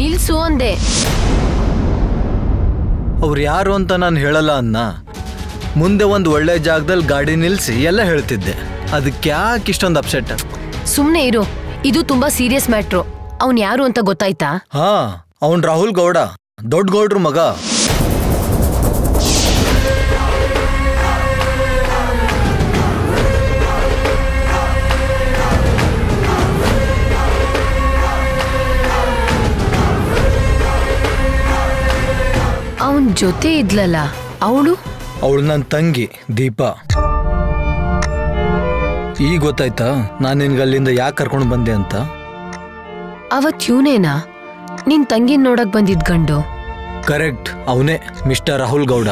ನಿಲ್ಸು ಅಂದೆ ಅವ್ರು ಯಾರು ಅಂತ ನಾನು ಹೇಳಲ್ಲ ಅನ್ನ ಮುಂದೆ ಒಂದು ಒಳ್ಳೆ ಜಾಗದಲ್ಲಿ ಗಾಡಿ ನಿಲ್ಲಿಸಿ ಎಲ್ಲ ಹೇಳ್ತಿದ್ದೆ ಅದಕ್ಕೆ ಯಾಕೆ ಇಷ್ಟೊಂದು ಅಪ್ಸೆಟ್ ಸುಮ್ನೆ ಇರು ಇದು ತುಂಬಾ ಸೀರಿಯಸ್ ಮ್ಯಾಟ್ರು ಅವ್ನ್ ಯಾರು ಅಂತ ಗೊತ್ತಾಯ್ತಾ ಹಾ ಅವನ್ ರಾಹುಲ್ ಗೌಡ ದೊಡ್ಡ ಗೌಡ್ರ ಮಗ ಅವನ್ ಜೊತೆ ಇದ್ಲಲ್ಲ ಅವಳು ಅವಳು ನನ್ನ ತಂಗಿ ದೀಪಾ ಈಗ ಗೊತ್ತಾಯ್ತಾ ನಾನು ನಿನ್ಗೆ ಅಲ್ಲಿಂದ ಯಾಕೆ ಕರ್ಕೊಂಡು ಬಂದೆ ಅಂತ ಅವತ್ ಇವನೇನಾ ನಿನ್ ತಂಗಿನ್ ನೋಡಕ್ ಬಂದಿದ್ ಗಂಡು ಕರೆಕ್ಟ್ ಅವನೇ ಮಿಸ್ಟರ್ ರಾಹುಲ್ ಗೌಡ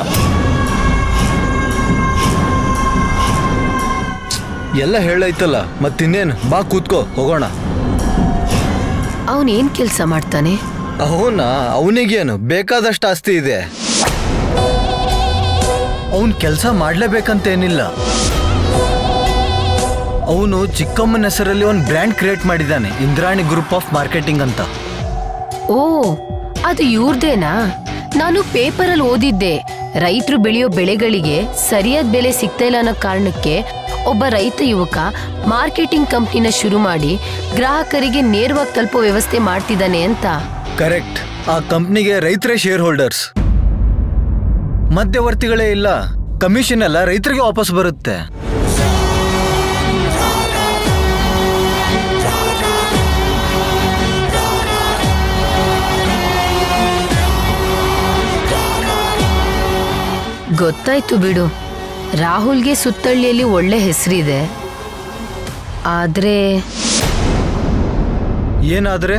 ಎಲ್ಲ ಹೇಳೈತಲ್ಲ ಮತ್ತಿನ್ನೇನು ಬಾ ಕೂತ್ಕೋ ಹೋಗೋಣ ಅವನ್ ಏನ್ ಕೆಲ್ಸ ಮಾಡ್ತಾನೆ ಅವನ ಅವನಿಗೇನು ಬೇಕಾದಷ್ಟು ಆಸ್ತಿ ಇದೆ ಅವನ್ ಕೆಲಸ ಮಾಡ್ಲೇಬೇಕಂತೇನಿಲ್ಲ ಅವನು ಚಿಕ್ಕಮ್ಮನ ಹೆಸರಲ್ಲಿ ಒಂದು ಬ್ರ್ಯಾಂಡ್ ಕ್ರಿಯೇಟ್ ಮಾಡಿದ್ದಾನೆ ಇಂದ್ರಾಣಿ ಗ್ರೂಪ್ ಆಫ್ ಮಾರ್ಕೆಟಿಂಗ್ ಅಂತ ಓ ಅದು ಇವ್ರದೇನಾ ನಾನು ಪೇಪರಲ್ಲಿ ಓದಿದ್ದೆ ರೈತರು ಬೆಳೆಯೋ ಬೆಳೆಗಳಿಗೆ ಸರಿಯಾದ ಬೆಲೆ ಸಿಗ್ತಾ ಇಲ್ಲ ಅನ್ನೋ ಕಾರಣಕ್ಕೆ ಒಬ್ಬ ರೈತ ಯುವಕ ಮಾರ್ಕೆಟಿಂಗ್ ಕಂಪ್ನಿನ ಶುರು ಮಾಡಿ ಗ್ರಾಹಕರಿಗೆ ನೇರವಾಗಿ ತಲುಪೋ ವ್ಯವಸ್ಥೆ ಮಾಡ್ತಿದ್ದಾನೆ ಅಂತ ಕರೆಕ್ಟ್ ಆ ಕಂಪ್ನಿಗೆ ರೈತರೇ ಶೇರ್ ಹೋಲ್ಡರ್ಸ್ ಮಧ್ಯವರ್ತಿಗಳೇ ಇಲ್ಲ ಕಮಿಷನ್ ಎಲ್ಲ ರೈತರಿಗೆ ವಾಪಸ್ ಬರುತ್ತೆ ಗೊತ್ತಾಯ್ತು ಬಿಡು ರಾಹುಲ್ಗೆ ಸುತ್ತಳ್ಳಿಯಲ್ಲಿ ಒಳ್ಳೆ ಹೆಸರಿದೆ ಆದ್ರೆ ಏನಾದ್ರೆ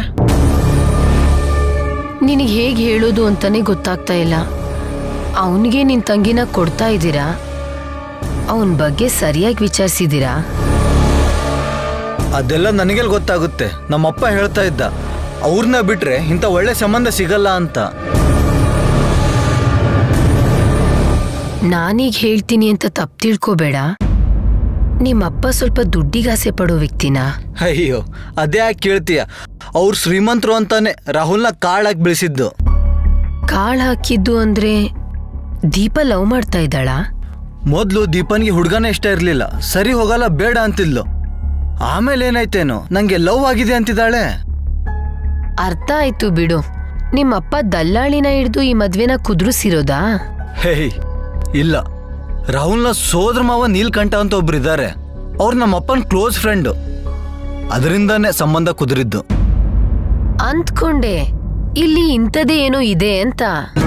ನಿನಗೆ ಹೇಗೆ ಹೇಳೋದು ಅಂತಾನೆ ಗೊತ್ತಾಗ್ತಾ ಇಲ್ಲ ಅವನಿಗೆ ನಿನ್ ತಂಗಿನ ಕೊಡ್ತಾ ಇದ್ದೀರಾ ಅವನ ಬಗ್ಗೆ ಸರಿಯಾಗಿ ವಿಚಾರಿಸಿದ್ದೀರಾ ಅದೆಲ್ಲ ನನಗೆಲ್ಲ ಗೊತ್ತಾಗುತ್ತೆ ನಮ್ಮಪ್ಪ ಹೇಳ್ತಾ ಇದ್ದ ಅವ್ರನ್ನ ಬಿಟ್ರೆ ಇಂಥ ಒಳ್ಳೆ ಸಂಬಂಧ ಸಿಗಲ್ಲ ಅಂತ ನಾನೀಗ ಹೇಳ್ತೀನಿ ಅಂತ ತಪ್ಪು ತಿಳ್ಕೋಬೇಡ ನಿಮ್ಮಪ್ಪ ಸ್ವಲ್ಪ ದುಡ್ಡಿಗಾಸೆ ಪಡೋ ವ್ಯಕ್ತಿನಾ ಅಯ್ಯೋ ಅದೇ ಯಾಕೆ ಕೇಳ್ತೀಯ ಅವ್ರು ಶ್ರೀಮಂತರು ಅಂತಾನೆ ರಾಹುಲ್ನ ಕಾಳಾಗಿ ಬೆಳೆಸಿದ್ದು ಕಾಳು ಹಾಕಿದ್ದು ಅಂದ್ರೆ ದೀಪ ಲವ್ ಮಾಡ್ತಾ ಇದ್ದಾಳಾ ಮೊದಲು ದೀಪನ್ಗೆ ಹುಡುಗನೇ ಇಷ್ಟ ಇರಲಿಲ್ಲ ಸರಿ ಹೋಗಲ್ಲ ಬೇಡ ಅಂತಿದ್ಲು ಆಮೇಲೆ ಏನಾಯ್ತೇನೋ ನಂಗೆ ಲವ್ ಆಗಿದೆ ಅಂತಿದ್ದಾಳೆ ಅರ್ಥ ಆಯ್ತು ಬಿಡು ನಿಮ್ಮಪ್ಪ ದಲ್ಲಾಳಿನ ಹಿಡ್ದು ಈ ಮದ್ವೆನ ಕುದುರಿಸಿರೋದಾ ಹೇಯ್ ಇಲ್ಲ ರಾಹುಲ್ನ ಸೋದರ ಮಾವ ನೀಲ್ಕಂಠ ಅಂತ ಒಬ್ರು ಇದ್ದಾರೆ ಅವ್ರು ನಮ್ಮಪ್ಪನ ಕ್ಲೋಸ್ ಫ್ರೆಂಡು ಅದರಿಂದಾನೇ ಸಂಬಂಧ ಕುದುರಿದ್ದು ಅಂದ್ಕೊಂಡೆ ಇಲ್ಲಿ ಇಂಥದೇ ಏನೋ ಇದೆ ಅಂತ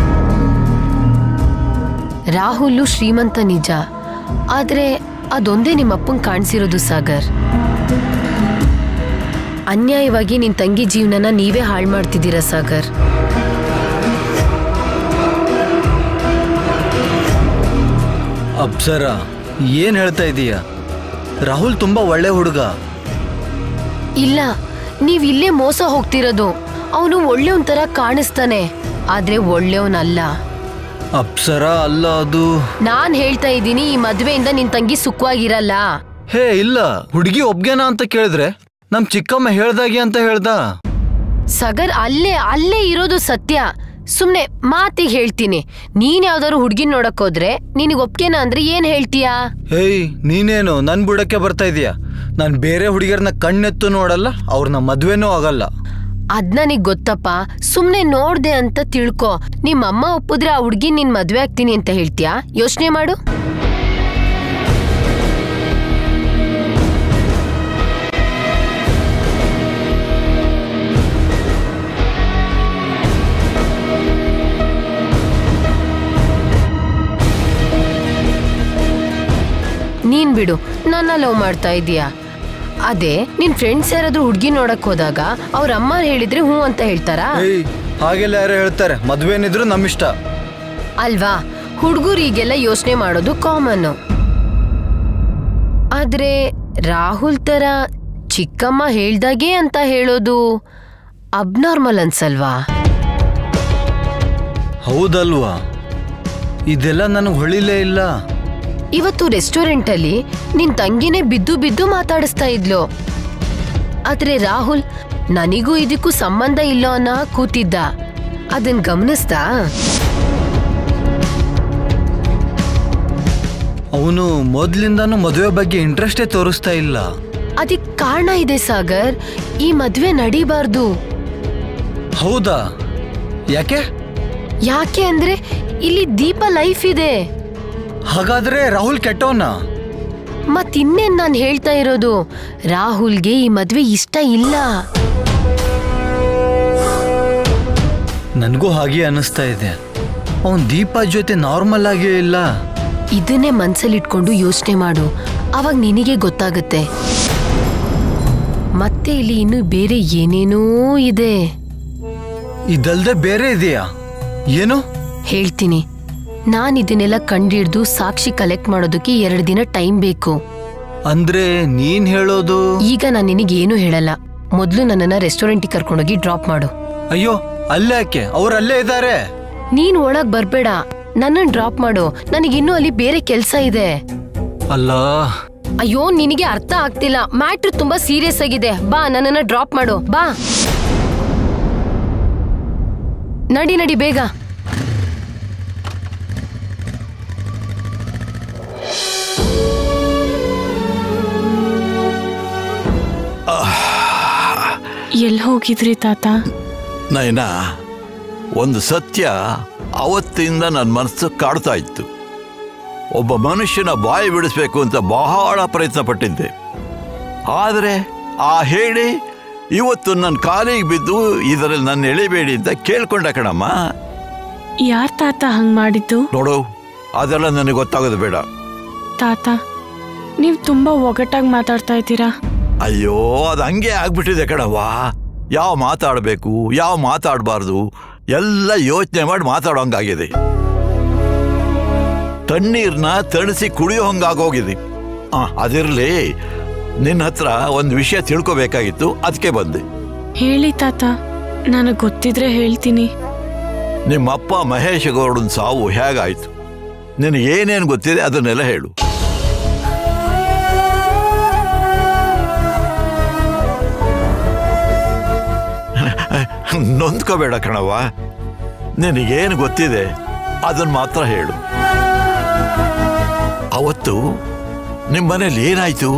ರಾಹುಲು ಶ್ರೀಮಂತ ನಿಜ ಆದ್ರೆ ಅದೊಂದೇ ನಿಮ್ಮಪ್ಪಂಗ್ ಕಾಣಿಸಿರೋದು ಸಾಗರ್ ಅನ್ಯಾಯವಾಗಿ ನಿನ್ ತಂಗಿ ಜೀವನನ ನೀವೇ ಹಾಳು ಮಾಡ್ತಿದ್ದೀರಾ ಸಾಗರ್ ಅಪ್ಸರ ಏನ್ ಹೇಳ್ತಾ ಇದೀಯ ರಾಹುಲ್ ತುಂಬಾ ಒಳ್ಳೆ ಹುಡುಗ ಇಲ್ಲ ನೀವ್ ಇಲ್ಲೇ ಮೋಸ ಹೋಗ್ತಿರೋದು ಅವನು ಒಳ್ಳೆಯವನ್ ತರ ಕಾಣಿಸ್ತಾನೆ ಆದ್ರೆ ಒಳ್ಳೆಯವನಲ್ಲ ಅಪ್ಸರ ಅಲ್ಲ ಅದು ನಾನ್ ಹೇಳ್ತಾ ಇದ್ದೀನಿ ಈ ಮದ್ವೆಯಿಂದ ನಿನ್ ತಂಗಿ ಸುಖವಾಗಿರಲ್ಲ ಹೇ ಇಲ್ಲ ಹುಡುಗಿ ಒಬ್ಗೆನಾ ಅಂತ ಕೇಳಿದ್ರೆ ನಮ್ ಚಿಕ್ಕಮ್ಮ ಹೇಳ್ದಾಗೆ ಅಂತ ಹೇಳ್ದ ಸಗರ್ ಅಲ್ಲೇ ಅಲ್ಲೇ ಇರೋದು ಸತ್ಯ ಸುಮ್ನೆ ಮಾತಿಗೆ ಹೇಳ್ತೀನಿ ನೀನ್ ಯಾವ್ದಾದ್ರು ಹುಡ್ಗಿನ್ ನೋಡಕ್ ಹೋದ್ರೆ ನಿನಗ್ ಒಪ್ಕೆನಾ ಅಂದ್ರೆ ಏನ್ ಹೇಳ್ತೀಯಾ ಹೇಯ್ ನೀನೇನು ನನ್ ಬುಡಕ್ಕೆ ಬರ್ತಾ ಇದೀಯ ನಾನ್ ಬೇರೆ ಹುಡುಗಿಯರ್ನ ಕಣ್ಣೆತ್ತು ನೋಡಲ್ಲ ಅವ್ರನ್ನ ಮದ್ವೆನೂ ಆಗಲ್ಲ ಅದ್ ನನಗ್ ಗೊತ್ತಪ್ಪ ಸುಮ್ನೆ ನೋಡ್ದೆ ಅಂತ ತಿಳ್ಕೊ ನಿಮ್ ಅಮ್ಮ ಒಪ್ಪಿದ್ರೆ ಆ ಹುಡ್ಗಿನ್ ನಿನ್ ಮದ್ವೆ ಆಗ್ತೀನಿ ಅಂತ ಹೇಳ್ತೀಯಾ ಯೋಚನೆ ಮಾಡು ನೀನ್ ಬಿಡು ನನ್ನ ಲವ್ ಮಾಡ್ತಾ ಇದೀಯಾ ಅದೇ ನಿನ್ ಫ್ರೆಂಡ್ಸ್ ಯಾರಾದ್ರೂ ಹುಡ್ಗಿ ನೋಡಕ್ ಹೋದಾಗ ಅವ್ರ ಅಮ್ಮ ಹೇಳಿದ್ರೆ ಹ್ಞೂ ಅಂತ ಹೇಳ್ತಾರಾ ಏಯ್ ಹಾಗೆಲ್ಲ ಯಾರು ಹೇಳ್ತಾರೆ ಮದ್ವೆನಿದ್ರು ನಮ್ಮಿಷ್ಟ ಅಲ್ವಾ ಹುಡುಗರು ಈಗೆಲ್ಲ ಯೋಚನೆ ಮಾಡೋದು ಕಾಮನ್ ಆದ್ರೆ ರಾಹುಲ್ ತರ ಚಿಕ್ಕಮ್ಮ ಹೇಳ್ದಾಗೆ ಅಂತ ಹೇಳೋದು ಅಬ್ನಾರ್ಮಲ್ ಅನ್ಸಲ್ವಾ ಹೌದಲ್ವಾ ಇದೆಲ್ಲ ನನಗೆ ಹೊಳಿಲೇ ಇಲ್ಲ ಇವತ್ತು ರೆಸ್ಟೋರೆಂಟ್ ಅಲ್ಲಿ ನಿನ್ ತಂಗಿನೇ ಬಿದ್ದು ಬಿದ್ದು ಮಾತಾಡಿಸ್ತಾ ಇದ್ಲು ಆದ್ರೆ ರಾಹುಲ್ ನನಗೂ ಇದಕ್ಕೂ ಸಂಬಂಧ ಇಲ್ಲ ಅನ್ನೋ ಹಾಗ್ ಕೂತಿದ್ದ ಅದನ್ ಗಮನಿಸ್ತಾ ಅವನು ಮೊದ್ಲಿಂದಾನು ಮದುವೆ ಬಗ್ಗೆ ಇಂಟ್ರೆಸ್ಟೇ ತೋರಿಸ್ತಾ ಇಲ್ಲ ಅದಕ್ ಕಾರಣ ಇದೆ ಸಾಗರ್ ಈ ಮದ್ವೆ ನಡೀಬಾರ್ದು ಹೌದಾ ಯಾಕೆ ಯಾಕೆ ಅಂದ್ರೆ ಇಲ್ಲಿ ದೀಪ ಲೈಫ್ ಇದೆ ಹಾಗಾದ್ರೆ ರಾಹುಲ್ ಕೆಟ್ಟವನ ಮತ್ತಿನ್ನೇನ್ ನಾನ್ ಹೇಳ್ತಾ ಇರೋದು ರಾಹುಲ್ಗೆ ಈ ಮದ್ವೆ ಇಷ್ಟ ಇಲ್ಲ ನನಗೂ ಹಾಗೆ ಅನಿಸ್ತಾ ಇದೆ ಅವನ್ ದೀಪ ಜೊತೆ ನಾರ್ಮಲ್ ಆಗೇ ಇಲ್ಲ ಇದನ್ನೇ ಮನ್ಸಲ್ಲಿಟ್ಕೊಂಡು ಯೋಚನೆ ಮಾಡು ಅವಾಗ ನಿನಗೆ ಗೊತ್ತಾಗುತ್ತೆ ಮತ್ತೆ ಇಲ್ಲಿ ಇನ್ನು ಬೇರೆ ಏನೇನೋ ಇದೆ ಇದಲ್ದೆ ಬೇರೆ ಇದೆಯಾ ಏನು ಹೇಳ್ತೀನಿ ನಾನ್ ಇದನ್ನೆಲ್ಲ ಕಂಡಿಡ್ದು ಸಾಕ್ಷಿ ಕಲೆಕ್ಟ್ ಮಾಡೋದಕ್ಕೆ ಎರಡು ದಿನ ಟೈಮ್ ಬೇಕು ಅಂದ್ರೆ ನೀನ್ ಹೇಳೋದು ಈಗ ನಾನು ನಿನಗೆ ಏನು ಹೇಳಲ್ಲ ಮೊದಲು ನನ್ನನ್ನ ರೆಸ್ಟೋರೆಂಟಿಗೆ ಕರ್ಕೊಂಡೋಗಿ ಡ್ರಾಪ್ ಮಾಡು ಅಯ್ಯೋ ಅಲ್ಲೇ ಯಾಕೆ ಅವ್ರು ಅಲ್ಲೇ ಇದ್ದಾರೆ ನೀನ್ ಒಳಗ್ ಬರ್ಬೇಡ ನನ್ನನ್ ಡ್ರಾಪ್ ಮಾಡು ನನಗಿನ್ನೂ ಅಲ್ಲಿ ಬೇರೆ ಕೆಲ್ಸ ಇದೆ ಅಲ್ಲ ಅಯ್ಯೋ ನಿನಗೆ ಅರ್ಥ ಆಗ್ತಿಲ್ಲ ಮ್ಯಾಟ್ರ್ ತುಂಬಾ ಸೀರಿಯಸ್ ಆಗಿದೆ ಬಾ ನನ್ನನ್ನ ಡ್ರಾಪ್ ಮಾಡು ಬಾ ನಡಿ ನಡಿ ಬೇಗ ಎಲ್ಲಿ ಹೋಗಿದ್ರಿ ತಾತ ನಯನ ಒಂದು ಸತ್ಯ ಅವತ್ತಿಂದ ನನ್ನ ಮನಸ್ಸು ಕಾಡ್ತಾ ಇತ್ತು ಒಬ್ಬ ಮನುಷ್ಯನ ಬಾಯಿ ಬಿಡಿಸ್ಬೇಕು ಅಂತ ಬಹಳ ಪ್ರಯತ್ನ ಪಟ್ಟಿದ್ದೆ ಆದರೆ ಆ ಹೇಳಿ ಇವತ್ತು ನನ್ನ ಕಾಲಿಗೆ ಬಿದ್ದು ಇದರಲ್ಲಿ ನನ್ನ ಎಳಿಬೇಡಿ ಅಂತ ಕೇಳ್ಕೊಂಡ ಕಣಮ್ಮ ಯಾರ್ ತಾತ ಹಂಗ್ ಮಾಡಿದ್ದು ನೋಡು ಅದೆಲ್ಲ ನನಗೆ ಗೊತ್ತಾಗೋದು ಬೇಡ ತಾತ ನೀವ್ ತುಂಬಾ ಒಗಟಾಗಿ ಮಾತಾಡ್ತಾ ಇದ್ದೀರಾ ಅಯ್ಯೋ ಅದು ಹಂಗೆ ಆಗ್ಬಿಟ್ಟಿದೆ ಕಣವ್ವ ಯಾವ ಮಾತಾಡಬೇಕು ಯಾವ ಮಾತಾಡಬಾರ್ದು ಎಲ್ಲ ಯೋಚನೆ ಮಾಡಿ ಮಾತಾಡೋಂಗಾಗಿದೆ ತಣ್ಣೀರ್ನ ತಣಿಸಿ ಕುಡಿಯೋ ಹಂಗಾಗೋಗಿದೆ ಆ ಅದಿರಲಿ ನಿನ್ನ ಹತ್ರ ಒಂದು ವಿಷಯ ತಿಳ್ಕೊಬೇಕಾಗಿತ್ತು ಅದಕ್ಕೆ ಬಂದೆ ಹೇಳಿ ತಾತ ನನಗ್ ಗೊತ್ತಿದ್ರೆ ಹೇಳ್ತೀನಿ ನಿಮ್ಮ ಅಪ್ಪ ಮಹೇಶ್ ಗೌಡನ ಸಾವು ಹೇಗಾಯ್ತು ನಿನಗೆ ಏನೇನು ಗೊತ್ತಿದೆ ಅದನ್ನೆಲ್ಲ ಹೇಳು ನೊಂದ್ಕೋಬೇಡ ಕಣವ್ವ ನಿನಗೇನು ಗೊತ್ತಿದೆ ಅದನ್ನ ಮಾತ್ರ ಹೇಳು ಅವತ್ತು ನಿಮ್ಮ ಮನೇಲಿ ಏನಾಯ್ತು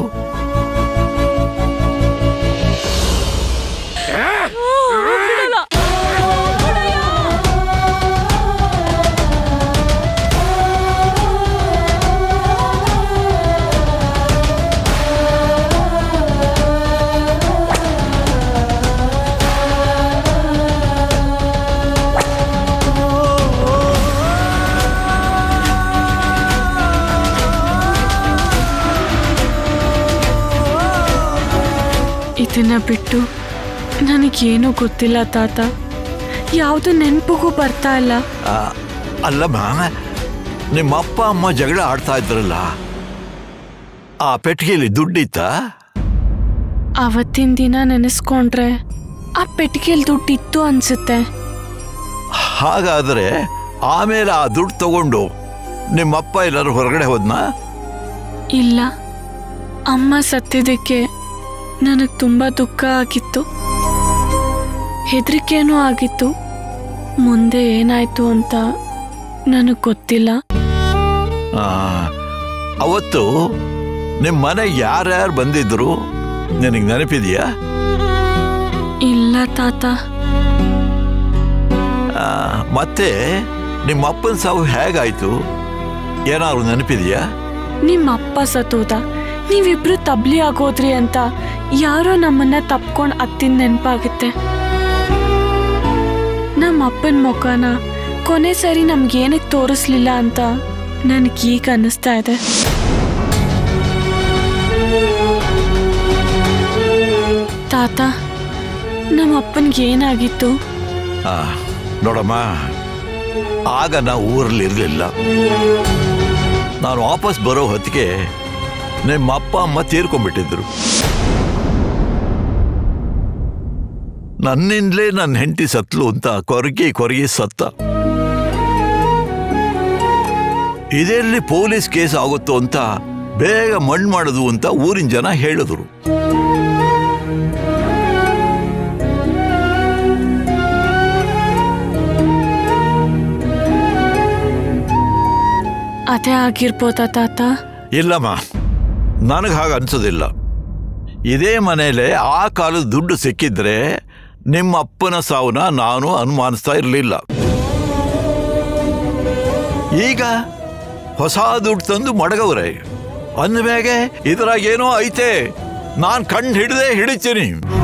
ಇದನ್ನ ಬಿಟ್ಟು ನನಗೇನು ಗೊತ್ತಿಲ್ಲ ತಾತ ಯಾವುದು ನೆನಪಿಗೂ ಬರ್ತಾ ಇಲ್ಲ ಆ, ಅಲ್ಲಮ್ಮ ನಿಮ್ಮ ಅಪ್ಪ ಅಮ್ಮ ಜಗಳ ಆಡ್ತಾ ಇದ್ರಲ್ಲ ಆ ಪೆಟ್ಟಿಗೆಯಲ್ಲಿ ದುಡ್ಡಿತ್ತ ಅವತ್ತಿನ ದಿನ ನೆನೆಸ್ಕೊಂಡ್ರೆ ಆ ಪೆಟ್ಟಿಗೆಲ್ ದುಡ್ಡು ಇತ್ತು ಅನ್ಸುತ್ತೆ ಹಾಗಾದ್ರೆ ಆಮೇಲೆ ಆ ದುಡ್ಡು ತಗೊಂಡು ನಿಮ್ಮಪ್ಪ ಎಲ್ಲರೂ ಹೊರಗಡೆ ಹೋದ್ನಾ ಇಲ್ಲ ಅಮ್ಮ ಸತ್ತಿದ್ದಕ್ಕೆ ನನಗೆ ತುಂಬ ದುಃಖ ಆಗಿತ್ತು ಹೆದರಿಕೆನೂ ಆಗಿತ್ತು ಮುಂದೆ ಏನಾಯ್ತು ಅಂತ ನನಗೆ ಗೊತ್ತಿಲ್ಲ ಆ, ಅವತ್ತು ನಿಮ್ಮ ಮನೆಗೆ ಯಾರ್ಯಾರು ಬಂದಿದ್ರು ನಿನಗೆ ನೆನಪಿದೆಯಾ ಇಲ್ಲ ತಾತ ಆ, ಮತ್ತೆ ನಿಮ್ಮ ಅಪ್ಪನ ಸಾವು ಹೇಗಾಯ್ತು ಏನಾದ್ರು ನೆನಪಿದೆಯಾ ನಿಮ್ಮ ಅಪ್ಪ ಸತ್ತೋದ ನೀವಿಬ್ರು ತಬ್ಲಿ ಆಗೋದ್ರಿ ಅಂತ ಯಾರೋ ನಮ್ಮನ್ನ ತಪ್ಕೊಂಡು ಅತ್ತಿನ ನೆನಪಾಗುತ್ತೆ ನಮ್ಮ ಅಪ್ಪನ ಮುಖನ ಕೊನೆ ಸರಿ ನಮ್ಗೇನಕ್ಕೆ ತೋರಿಸ್ಲಿಲ್ಲ ಅಂತ ನನಗೀಗ ಅನ್ನಿಸ್ತಾ ಇದೆ ತಾತ ನಮ್ಮ ಅಪ್ಪನ್ಗೆ ಏನಾಗಿತ್ತು ಆ, ನೋಡಮ್ಮ ಆಗ ನಾವು ಊರಲ್ಲಿ ಇರಲಿಲ್ಲ ನಾನು ವಾಪಸ್ ಬರೋ ಹೊತ್ತಿಗೆ ನಿಮ್ಮ ಅಪ್ಪ ಅಮ್ಮ ತೀರ್ಕೊಂಡ್ಬಿಟ್ಟಿದ್ರು ನನ್ನಿಂದಲೇ ನನ್ನ ಹೆಂಡತಿ ಸತ್ಲು ಅಂತ ಕೊರಗಿ ಕೊರಗಿ ಸತ್ತ ಇದೆಲ್ಲಿ ಪೊಲೀಸ್ ಕೇಸ್ ಆಗುತ್ತೋ ಅಂತ ಬೇಗ ಮಣ್ಣು ಮಾಡೋದು ಅಂತ ಊರಿನ ಜನ ಹೇಳಿದ್ರು ಆಗಿರ್ಬೋದಾ ತಾತ ಇಲ್ಲಮ್ಮ ನನಗೆ ಹಾಗೆ ಅನ್ಸೋದಿಲ್ಲ ಇದೇ ಮನೇಲೆ ಆ ಕಾಲದ ದುಡ್ಡು ಸಿಕ್ಕಿದ್ರೆ ನಿಮ್ಮ ಅಪ್ಪನ ಸಾವನ್ನ ನಾನು ಅನುಮಾನಿಸ್ತಾ ಇರಲಿಲ್ಲ ಈಗ ಹೊಸ ದುಡ್ಡು ತಂದು ಮಡಗವ್ರೆ ಅಂದಮೇಗೆ ಇದ್ರಾಗ ಏನೋ ಐತೆ ನಾನು ಕಣ್ಣು ಹಿಡ್ದೆ ಹಿಡಿತೀನಿ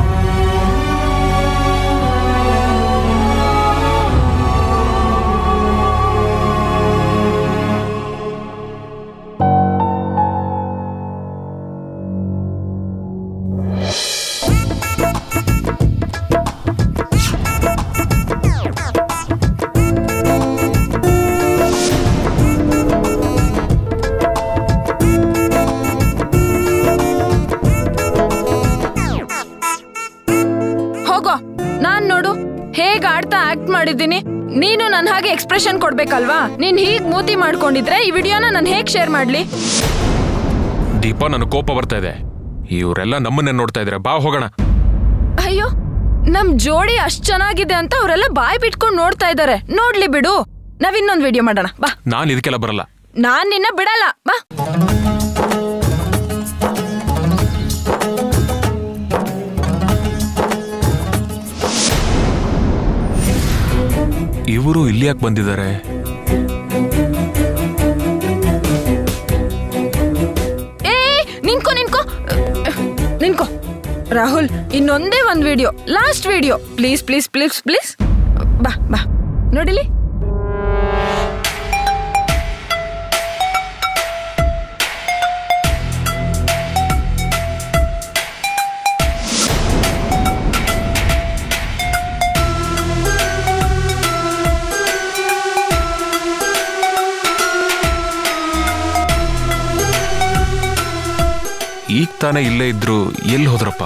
ಹೋಗೋ ನಾನ್ ನೋಡು ಹೇಗ್ ಆಡ್ತಾ ಆಕ್ಟ್ ಮಾಡಿದ್ದೀನಿ ನೀನು ನನ್ ಹಾಗೆ ಎಕ್ಸ್ಪ್ರೆಷನ್ ಕೊಡ್ಬೇಕಲ್ವಾ ನೀನ್ ಹೀಗ್ ಮೂತಿ ಮಾಡ್ಕೊಂಡಿದ್ರೆ ಈ ವಿಡಿಯೋನ ನಾನು ಹೇಗ್ ಶೇರ್ ಮಾಡ್ಲಿ ದೀಪ ನನಗೆ ಕೋಪ ಬರ್ತಾ ಇದೆ ಇವರೆಲ್ಲ ನಮ್ಮನ್ನೇ ನೋಡ್ತಾ ಇದ್ರೆ ಬಾ ಹೋಗೋಣ ಅಯ್ಯೋ ನಮ್ ಜೋಡಿ ಅಷ್ಟ್ ಚೆನ್ನಾಗಿದೆ ಅಂತ ಅವರೆಲ್ಲ ಬಾಯ್ ಬಿಟ್ಕೊಂಡ್ ನೋಡ್ತಾ ಇದಾರೆ ನೋಡ್ಲಿ ಬಿಡು ನಾವ್ ಇನ್ನೊಂದ್ ವಿಡಿಯೋ ಮಾಡೋಣ ಬಾ ನಾನು ಇದಕ್ಕೆಲ್ಲ ಬರಲ್ಲ ನಾನ್ ನಿನ್ನ ಬಿಡಲ್ಲ ಬಾ ಇವರು ಇಲ್ಲಿ ಯಾಕೆ ಬಂದಿದ್ದಾರೆ ಏ ನಿನ್ಕೋ ನಿನ್ಕೋ ನಿನ್ಕೋ ರಾಹುಲ್ ಇನ್ನೊಂದೇ ಒಂದ್ video last video please please please please ಬಾ ಬಾ ನೋಡಿಲಿ ಈಗ ತಾನೇ ಇಲ್ಲೇ ಇದ್ರು ಎಲ್ಲಿ ಹೋದ್ರಪ್ಪ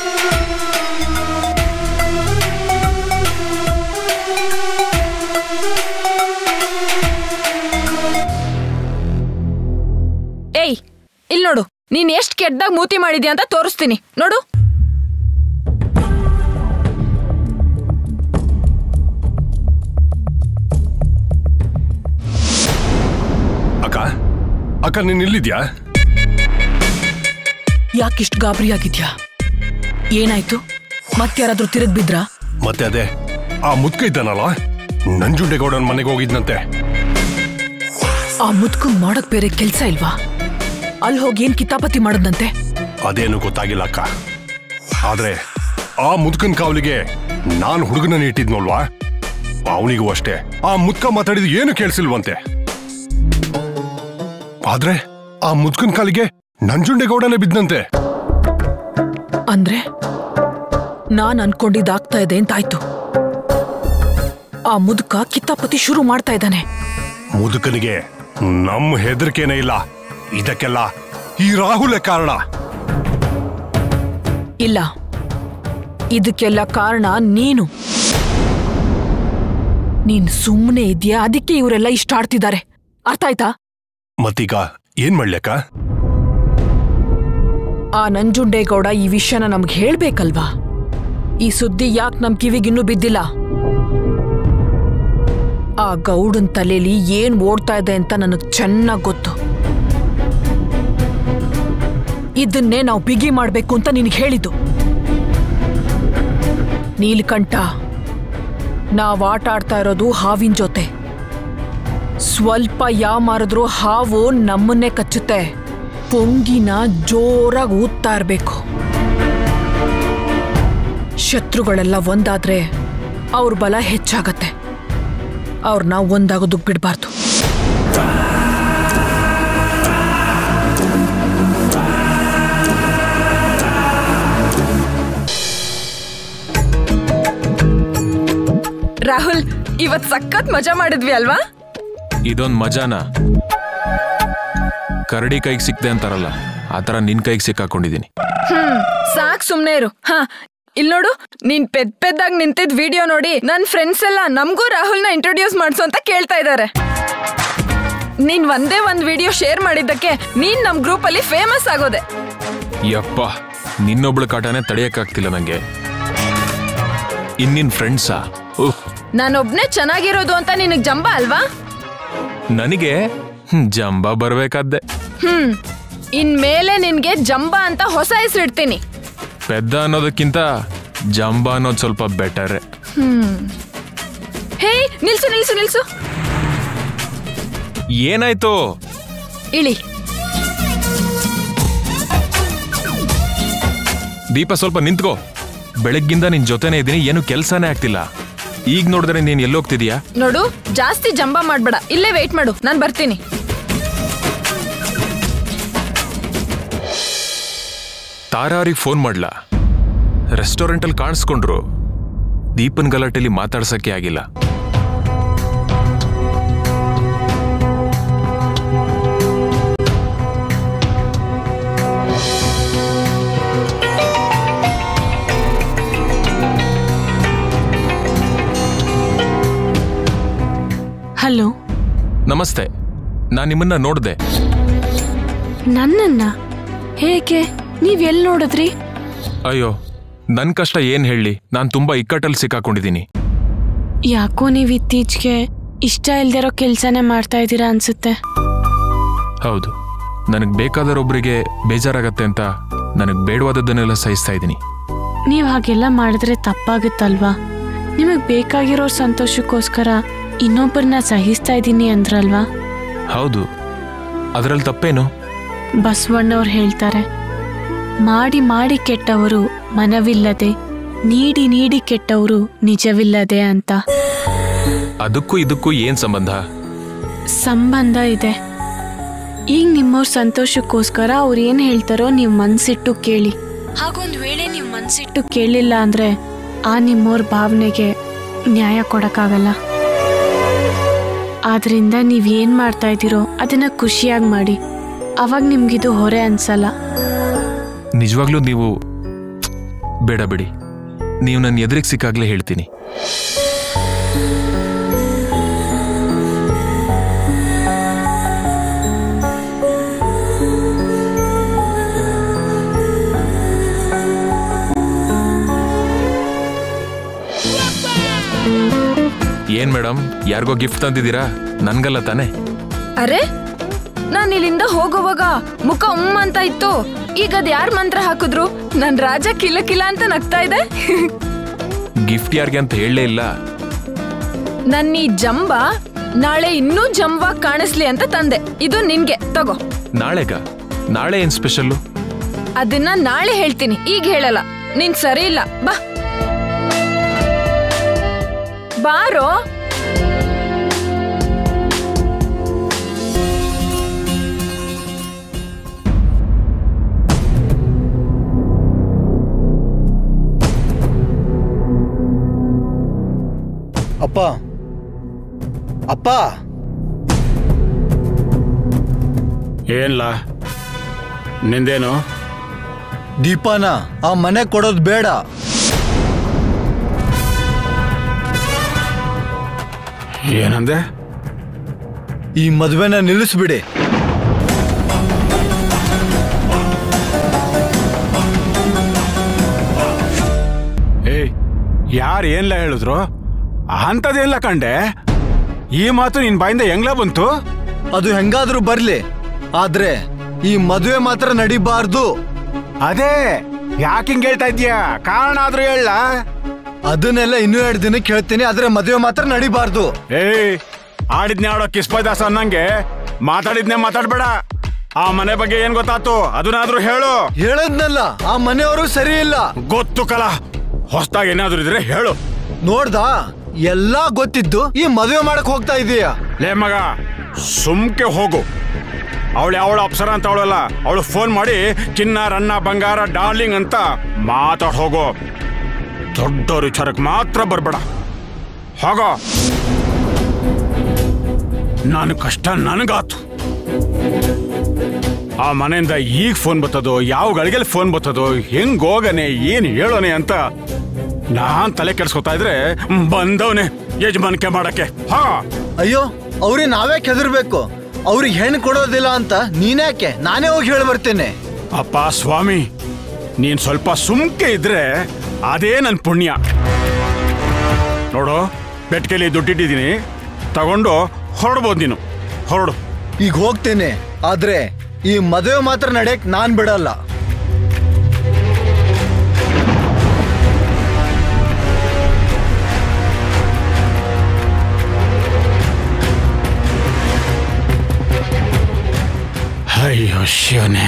ಏಯ್ ಇಲ್ಲಿ ನೋಡು ನೀನ್ ಎಷ್ಟ್ ಕೆಟ್ಟದಾಗ ಮೂತಿ ಮಾಡಿದ್ಯಾ ಅಂತ ತೋರಿಸ್ತೀನಿ ನೋಡು ಅಕ್ಕ ಅಕ್ಕ ನೀನ್ ಇಲ್ಲಿದ್ಯಾ ಯಾಕಿಷ್ಟು ಗಾಬರಿ ಆಗಿದ್ಯಾ ಏನಾಯ್ತು ಮತ್ತಾರಾದ್ರೂ ತಿರುಗ್ ಬಿದ್ರಾ ಮತ್ತೆ ಅದೇ ಆ ಮುದ್ಕ ಇದ್ದಾನಲ್ಲ ನಂಜುಂಡೇಗೌಡನ ಮನೆಗೆ ಹೋಗಿದ್ನಂತೆ ಆ ಮುದ್ಕಂಗ್ ಮಾಡಕ್ ಬೇರೆ ಕೆಲ್ಸ ಇಲ್ವಾ ಅಲ್ಲಿ ಹೋಗಿ ಏನ್ ಕಿತಾಪತಿ ಮಾಡದಂತೆ ಅದೇನು ಗೊತ್ತಾಗಿಲ್ಲ ಅಕ್ಕ ಆದ್ರೆ ಆ ಮುದ್ಕನ್ ಕಾವಲಿಗೆ ನಾನ್ ಹುಡುಗನ ಇಟ್ಟಿದ್ನಲ್ವಾ ಅವನಿಗೂ ಅಷ್ಟೇ ಆ ಮುದ್ಕ ಮಾತಾಡಿದ ಏನು ಕೇಳಿಸಿಲ್ವಂತೆ ಆದ್ರೆ ಆ ಮುದ್ಕನ್ ಕಾಲಿಗೆ ನಂಜುಂಡೇಗೌಡನೇ ಬಿದ್ದಂತೆ ಅಂದ್ರೆ ನಾನ್ ಅನ್ಕೊಂಡಿದ್ದಾಗ್ತಾ ಇದೆ ಅಂತಾಯ್ತು ಆ ಮುದುಕ ಕಿತಾಪತಿ ಶುರು ಮಾಡ್ತಾ ಇದ್ದಾನೆ ಮುದುಕನಿಗೆ ನಮ್ಮ ಹೆದರಿಕೆನೇ ಇಲ್ಲ ಇದಕ್ಕೆಲ್ಲ ಈ ರಾಹುಲೇ ಕಾರಣ ಇಲ್ಲ ಇದಕ್ಕೆಲ್ಲ ಕಾರಣ ನೀನು ನೀನ್ ಸುಮ್ಮನೆ ಇದ್ಯಾ ಅದಕ್ಕೆ ಇವರೆಲ್ಲ ಇಷ್ಟ ಆಡ್ತಿದ್ದಾರೆ ಅರ್ಥ ಆಯ್ತಾ ಮತ್ತೀಗ ಏನ್ ಮಾಡ್ಲಕ್ಕ ಆ ನಂಜುಂಡೇಗೌಡ ಈ ವಿಷಯನ ನಮ್ಗೆ ಹೇಳ್ಬೇಕಲ್ವಾ ಈ ಸುದ್ದಿ ಯಾಕೆ ನಮ್ ಕಿವಿಗಿನ್ನೂ ಬಿದ್ದಿಲ್ಲ ಆ ಗೌಡನ್ ತಲೆಲಿ ಏನ್ ಓಡ್ತಾ ಇದೆ ಅಂತ ನನಗ್ ಚೆನ್ನಾಗ್ ಗೊತ್ತು ಇದನ್ನೇ ನಾವು ಬಿಗಿ ಮಾಡ್ಬೇಕು ಅಂತ ನಿನಗೆ ಹೇಳಿದ್ದು ನೀಲ್ಕಂಠ ನಾವ್ ಆಟ ಆಡ್ತಾ ಇರೋದು ಹಾವಿನ ಜೊತೆ ಸ್ವಲ್ಪ ಯಾ ಮಾರಿದ್ರೂ ಹಾವು ನಮ್ಮನ್ನೇ ಕಚ್ಚುತ್ತೆ ಪೊಂಗಿನ ಜೋರಾಗಿ ಊದ್ತಾ ಇರ್ಬೇಕು ಶತ್ರುಗಳೆಲ್ಲ ಒಂದಾದ್ರೆ ಅವ್ರ ಬಲ ಹೆಚ್ಚಾಗತ್ತೆ ಅವ್ರನ್ನ ಒಂದಾಗೋದಕ್ ಬಿಡಬಾರ್ದು ರಾಹುಲ್ ಇವತ್ ಸಖತ್ ಮಜಾ ಮಾಡಿದ್ವಿ ಅಲ್ವಾ ಇದೊಂದ್ ಮಜಾನ ಕರಡಿ ಕೈಗೆ ಸಿಕ್ದೆ ಅಂತಾರಲ್ಲ ಆ ಥರ ನಿನ್ ಕೈಗೆ ಸಿಕ್ಕಾಕೊಂಡಿದ್ದೀನಿ ಹ್ಮ್ ಸಾಕ್ ಸುಮ್ನೆ ಇರು ಹಾ ಇಲ್ ನೋಡು ನೀನ್ ಪೆದ್ ಪೆದ್ದಾಗ್ ನಿಂತಿದ್ ವಿಡಿಯೋ ನೋಡಿ ನನ್ ಫ್ರೆಂಡ್ಸ್ ಎಲ್ಲ ನಮ್ಗೂ ರಾಹುಲ್ನ ಇಂಟ್ರೊಡ್ಯೂಸ್ ಮಾಡ್ಸು ಅಂತ ಕೇಳ್ತಾ ಇದಾರೆ ನೀನ್ ಒಂದೇ ಒಂದ್ ವಿಡಿಯೋ ಶೇರ್ ಮಾಡಿದ್ದಕ್ಕೆ ನೀನ್ ನಮ್ ಗ್ರೂಪ್ ಅಲ್ಲಿ ಫೇಮಸ್ ಆಗೋದೆ ಯಪ್ಪ ನಿನ್ನೊಬ್ಳ ಕಾಟನೇ ತಡೆಯಕ್ಕಾಗ್ತಿಲ್ಲ ನಂಗೆ ಇನ್ನಿನ್ ಫ್ರೆಂಡ್ಸಾ ಉಹ್ ನಾನೊಬ್ನೇ ಚೆನ್ನಾಗಿರೋದು ಅಂತ ನಿನಗ್ ಜಂಬ ಅಲ್ವಾ ನನಗೆ ಜಂಬ ಬರ್ಬೇಕಾದ್ದೆ ಹ್ಮ್ ಇನ್ಮೇಲೆ ನಿನ್ಗೆ ಜಂಬ ಅಂತ ಹೊಸ ಹೆಸರು ಇಡ್ತೀನಿ ಪೆದ್ದ ಅನ್ನೋದಕ್ಕಿಂತ ಜಂಬ ಅನ್ನೋದು ಸ್ವಲ್ಪ ಬೆಟರ್ ಹೇ ನಿಲ್ಸು ನಿಲ್ಸು ನಿಲ್ಸು ಏನಾಯ್ತು ಇಳಿ ದೀಪ ಸ್ವಲ್ಪ ನಿಂತ್ಕೋ ಬೆಳಗ್ಗಿಂದ ನಿನ್ ಜೊತೆನೇ ಇದ್ದೀನಿ ಏನು ಕೆಲ್ಸನೇ ಆಗ್ತಿಲ್ಲ ಈಗ ನೋಡಿದ್ರೆ ನೀನ್ ಎಲ್ಲೋಗ್ತಿದ್ಯಾ ನೋಡು ಜಾಸ್ತಿ ಜಂಬ ಮಾಡ್ಬೇಡ ಇಲ್ಲೇ ವೆಯ್ಟ್ ಮಾಡು ನಾನು ಬರ್ತೀನಿ ತಾರಾರಿಗೆ ಫೋನ್ ಮಾಡ್ಲಾ ರೆಸ್ಟೋರೆಂಟಲ್ಲಿ ಕಾಣಿಸ್ಕೊಂಡ್ರು ದೀಪನ್ ಗಲಾಟೆಲಿ ಮಾತಾಡ್ಸಕ್ಕೆ ಆಗಿಲ್ಲ ಹಲೋ ನಮಸ್ತೆ ನಾನು ನಿಮ್ಮನ್ನ ನೋಡ್ದೆ ನನ್ನನ್ನ ಹೇಗೆ ನೀವ್ ಎಲ್ಲಿ ನೋಡಿದ್ರಿ ಅಯ್ಯೋ ನನ್ ಕಷ್ಟ ಏನ್ ಹೇಳಿ ನಾನು ತುಂಬಾ ಇಕ್ಕಟ್ಟಲ್ಲಿ ಸಿಕ್ಕಾಕೊಂಡಿದ್ದೀನಿ ಯಾಕೋ ನೀವ್ ಇತ್ತೀಚೆಗೆ ಇಷ್ಟ ಇಲ್ದಿರೋ ಕೆಲ್ಸನೇ ಮಾಡ್ತಾ ಇದ್ದೀರಾ ಅನ್ಸುತ್ತೆ ಹೌದು ನನಗೆ ಬೇಕಾದರೊಬ್ಬರಿಗೆ ಬೇಜಾರಾಗತ್ತೆ ಅಂತ ನನಗೆ ಬೇಡವಾದದ್ದನ್ನೆಲ್ಲ ಸಹಿಸ್ತಾ ಇದ್ದೀನಿ ನೀವ್ ಹಾಗೆಲ್ಲ ಮಾಡಿದ್ರೆ ತಪ್ಪಾಗುತ್ತಲ್ವಾ ನಿಮಗ್ ಬೇಕಾಗಿರೋ ಸಂತೋಷಕ್ಕೋಸ್ಕರ ಇನ್ನೊಬ್ಬರನ್ನ ಸಹಿಸ್ತಾ ಇದ್ದೀನಿ ಅಂದ್ರಲ್ವಾ ಹೌದು ಅದರಲ್ಲಿ ತಪ್ಪೇನು ಬಸವಣ್ಣವ್ರು ಹೇಳ್ತಾರೆ ಮಾಡಿ ಮಾಡಿ ಕೆಟ್ಟವರು ಮನವಿಲ್ಲದೆ ನೀಡಿ ನೀಡಿ ಕೆಟ್ಟವರು ನಿಜವಿಲ್ಲದೆ ಅಂತ ಅದಕ್ಕೂ ಇದಕ್ಕೂ ಏನ್ ಸಂಬಂಧ ಸಂಬಂಧ ಇದೆ ಈಗ ನಿಮ್ಮವ್ರ ಸಂತೋಷಕ್ಕೋಸ್ಕರ ಅವ್ರು ಏನ್ ಹೇಳ್ತಾರೋ ನೀವು ಮನ್ಸಿಟ್ಟು ಕೇಳಿ ಹಾಗೊಂದ್ ವೇಳೆ ನೀವು ಮನ್ಸಿಟ್ಟು ಕೇಳಿಲ್ಲ ಅಂದ್ರೆ ಆ ನಿಮ್ಮವ್ರ ಭಾವನೆಗೆ ನ್ಯಾಯ ಕೊಡಕ್ಕಾಗಲ್ಲ ಆದ್ರಿಂದ ನೀವ್ ಏನ್ ಮಾಡ್ತಾ ಇದ್ದೀರೋ ಅದನ್ನ ಖುಷಿಯಾಗಿ ಮಾಡಿ ಅವಾಗ ನಿಮ್ಗಿದು ಹೊರೆ ಅನ್ಸಲ್ಲ ನಿಜವಾಗ್ಲೂ ನೀವು ಬೇಡ ಬಿಡಿ ನೀವು ನನ್ನ ಎದುರಿಗೆ ಸಿಕ್ಕಾಗ್ಲೇ ಹೇಳ್ತೀನಿ ಏನ್ ಮೇಡಮ್ ಯಾರಿಗೋ ಗಿಫ್ಟ್ ತಂದಿದ್ದೀರಾ ನನ್ಗಲ್ಲ ತಾನೆ ಅರೆ ನಾನ್ ಇಲ್ಲಿಂದ ಹೋಗೋವಾಗ ಮುಖ ಉಮ್ ಅಂತ ಇತ್ತು ಈಗ ಅದ್ ಯಾರ್ ಮಂತ್ರ ಹಾಕಿದ್ರು ನನ್ ರಾಜ ಕಿಲ ಕಿಲ ಅಂತ ನಗ್ತಾ ಇದೆ ಗಿಫ್ಟ್ ಯಾರಿಗೆ ಅಂತ ಹೇಳಲೇ ಇಲ್ಲ ನನ್ನ ಈ ಜಂಬ ನಾಳೆ ಇನ್ನೂ ಜಂಬಾಗ್ ಕಾಣಿಸ್ಲಿ ಅಂತ ತಂದೆ ಇದು ನಿನ್ಗೆ ತಗೋ ನಾಳೆಗ ನಾಳೆ ಏನ್ ಸ್ಪೆಷಲ್ಲು ಅದನ್ನ ನಾಳೆ ಹೇಳ್ತೀನಿ ಈಗ ಹೇಳಲ್ಲ ನೀನ್ ಸರಿ ಇಲ್ಲ ಬಾ ಬಾರೋ ಅಪ್ಪ ಅಪ್ಪ ಏನ್ಲ ನಿಂದೇನು ದೀಪಾನ ಆ ಮನೆ ಕೊಡೋದು ಬೇಡ ಏನಂದೆ ಈ ಮದ್ವೆನ ನಿಲ್ಲಿಸ್ಬಿಡಿ ಏಯ್ ಯಾರು ಏನ್ಲ ಹೇಳಿದ್ರು ಅಂಥದ್ದೇನ್ಲ ಕಂಡೆ ಈ ಮಾತು ನಿನ್ ಬಾಯಿಂದ ಹೆಂಗ್ಲ ಬಂತು ಅದು ಹೆಂಗಾದ್ರೂ ಬರ್ಲಿ ಆದ್ರೆ ಈ ಮದುವೆ ಮಾತ್ರ ನಡಿಬಾರ್ದು ಅದೇ ಯಾಕೆ ಹಿಂಗ್ ಹೇಳ್ತಾ ಇದ್ಯಾ ಕಾರಣ ಆದ್ರೂ ಹೇಳ ಅದನ್ನೆಲ್ಲ ಇನ್ನೂ ಎರಡು ದಿನಕ್ಕೆ ಹೇಳ್ತೀನಿ ಆದ್ರೆ ಮದುವೆ ಮಾತ್ರ ನಡಿಬಾರ್ದು ಏಯ್ ಆಡಿದ್ನೆ ಆಡೋ ಕಿಸ್ಪೈದಾಸ ಅನ್ನಂಗೆ ಮಾತಾಡಿದ್ನೆ ಮಾತಾಡ್ಬೇಡ ಆ ಮನೆ ಬಗ್ಗೆ ಏನ್ ಗೊತ್ತಾತು ಅದನ್ನಾದ್ರೂ ಹೇಳು ಹೇಳದ್ನಲ್ಲ ಆ ಮನೆಯವರು ಸರಿ ಇಲ್ಲ ಗೊತ್ತು ಕಲ ಹೊಸ್ದಾಗ್ ಏನಾದ್ರೂ ಇದ್ರೆ ಹೇಳು ನೋಡ್ದ ಎಲ್ಲಾ ಗೊತ್ತಿದ್ದು ಈ ಮದುವೆ ಮಾಡಕ್ ಹೋಗ್ತಾ ಇದೀಯ ಲೇ ಮಗ ಸುಮ್ಕೆ ಹೋಗು ಅವಳು ಅವಳು ಅಪ್ಸರ ಅಂತ ಅವಳಲ್ಲ ಅವಳು ಫೋನ್ ಮಾಡಿ ಚಿನ್ನ ರನ್ನ ಬಂಗಾರ ಡಾರ್ಲಿಂಗ್ ಅಂತ ಮಾತಾಡ್ ಹೋಗು ದೊಡ್ಡವ್ರ ವಿಚಾರಕ್ಕೆ ಮಾತ್ರ ಬರ್ಬೇಡ ಹೋಗೋ ನಾನು ಕಷ್ಟ ನನಗಾತು ಆ ಮನೆಯಿಂದ ಈಗ ಫೋನ್ ಬರ್ತದೋ ಯಾವ ಗಳಿಗೆಲ್ಲಿ ಫೋನ್ ಬರ್ತದೋ ಹೆಂಗ್ ಹೋಗನೆ ಏನ್ ಹೇಳೋನೆ ಅಂತ ನಾನ್ ತಲೆ ಕೆಡ್ಸ್ಕೊತಾ ಇದ್ರೆ ಬಂದವನೆ ಯಜಮಾನಿಕೆ ಮಾಡಕ್ಕೆ ಹಾ ಅಯ್ಯೋ ಅವ್ರಿಗೆ ನಾವೇ ಕೆದರ್ಬೇಕು ಅವ್ರಿಗೆ ಹೆಣ್ಣು ಕೊಡೋದಿಲ್ಲ ಅಂತ ನೀನ್ಯಾಕೆ ನಾನೇ ಹೋಗಿ ಹೇಳಿ ಬರ್ತೇನೆ ಅಪ್ಪ ಸ್ವಾಮಿ ನೀನ್ ಸ್ವಲ್ಪ ಸುಮ್ಕೆ ಇದ್ರೆ ಅದೇ ನನ್ ಪುಣ್ಯ ನೋಡು ಪೆಟ್ಕೆಲಿ ದುಡ್ಡಿಟ್ಟಿದ್ದೀನಿ ತಗೊಂಡು ಹೊರಡ್ಬೋದು ನೀನು ಹೊರಡು ಈಗ ಹೋಗ್ತೇನೆ ಆದ್ರೆ ಈ ಮದುವೆ ಮಾತ್ರ ನಡೆಯಕ್ ನಾನ್ ಬಿಡಲ್ಲ ಅಯ್ಯೋ ಶಿವನೇ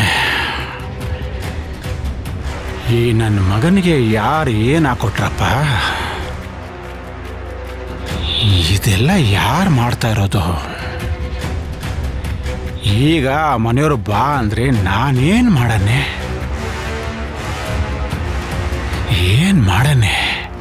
ಈ ನನ್ನ ಮಗನಿಗೆ ಯಾರು ಏನು ಹಾಕೊಟ್ರಪ್ಪ ಇದೆಲ್ಲ ಯಾರು ಮಾಡ್ತಾ ಇರೋದು ಈಗ ಆ ಮನೆಯವರು ಬಾ ಅಂದ್ರೆ ನಾನೇನು ಮಾಡನೆ ಏನ್ ಮಾಡನೆ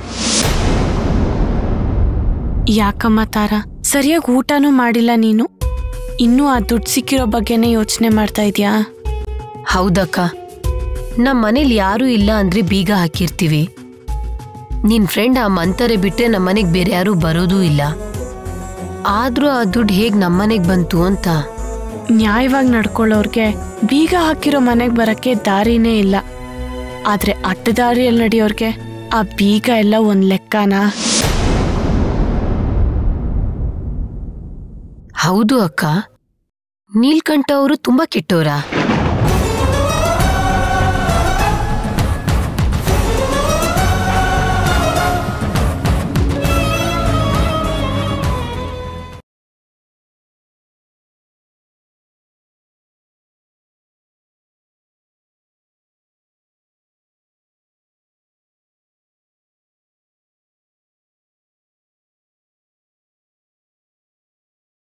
ಯಾಕಮ್ಮ ತಾರ ಸರಿಯಾಗಿ ಊಟನೂ ಮಾಡಿಲ್ಲ ನೀನು ಇನ್ನೂ ಆ ದುಡ್ಡು ಸಿಕ್ಕಿರೋ ಬಗ್ಗೆನೇ ಯೋಚನೆ ಮಾಡ್ತಾ ಇದೀಯಾ ಹೌದಕ್ಕ ನಮ್ಮ ಮನೇಲಿ ಯಾರೂ ಇಲ್ಲ ಅಂದ್ರೆ ಬೀಗ ಹಾಕಿರ್ತೀವಿ ನಿನ್ ಫ್ರೆಂಡ್ ಆ ಮಂತಾರೆ ಬಿಟ್ರೆ ನಮ್ಮ ಮನೆಗ್ ಬೇರೆ ಯಾರೂ ಬರೋದೂ ಇಲ್ಲ ಆದ್ರೂ ಆ ದುಡ್ಡು ಹೇಗ್ ನಮ್ಮನೆಗ್ ಬಂತು ಅಂತ ನ್ಯಾಯವಾಗಿ ನಡ್ಕೊಳ್ಳೋರ್ಗೆ ಬೀಗ ಹಾಕಿರೋ ಮನೆಗೆ ಬರಕ್ಕೆ ದಾರಿನೇ ಇಲ್ಲ ಆದ್ರೆ ಅಡ್ಡದಾರಿಯಲ್ಲಿ ನಡೆಯೋರ್ಗೆ ಆ ಬೀಗ ಎಲ್ಲ ಒಂದ್ ಲೆಕ್ಕನಾ ಹೌದು ಅಕ್ಕ ನೀಲ್ಕಂಠ ಅವರು ತುಂಬಾ ಕೆಟ್ಟೋರಾ